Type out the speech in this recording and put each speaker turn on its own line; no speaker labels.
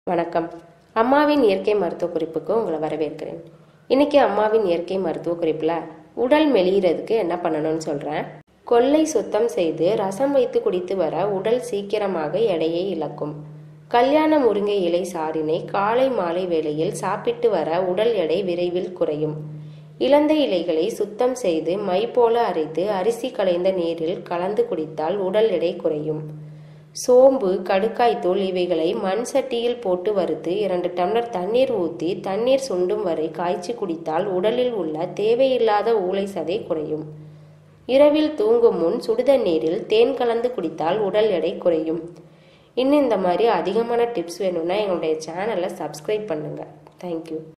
வணக்கம் அம்மாவின் இயற்கை மருத்துவ குறிப்புக்கு உங்களை வரவேற்கிறேன் இன்னைக்கு அம்மாவின் இயற்கை மருத்துவ குறிப்பில் உடல் மெலியறதுக்கு என்ன பண்ணணும்னு சொல்கிறேன் கொல்லை சுத்தம் செய்து ரசம் வைத்து குடித்து வர உடல் சீக்கிரமாக எடையை இழக்கும் கல்யாண முருங்கை இலை சாறினை காலை மாலை வேளையில் சாப்பிட்டு வர உடல் எடை விரைவில் குறையும் இழந்த இலைகளை சுத்தம் செய்து மை போல அரைத்து அரிசி கலைந்த நீரில் கலந்து குடித்தால் உடல் எடை குறையும் சோம்பு கடுக்காய்த்தூள் இவைகளை மண் சட்டியில் போட்டு வறுத்து இரண்டு டம்ளர் தண்ணீர் ஊற்றி தண்ணீர் சுண்டும் வரை காய்ச்சி குடித்தால் உடலில் உள்ள தேவையில்லாத ஊளை சதை குறையும் இரவில் தூங்கும் முன் சுடுதண்ணீரில் தேன் கலந்து குடித்தால் உடல் எடை குறையும் இன்னும் இந்த மாதிரி அதிகமான டிப்ஸ் வேணும்னா எங்களுடைய சேனலை சப்ஸ்கிரைப் பண்ணுங்கள் தேங்க்யூ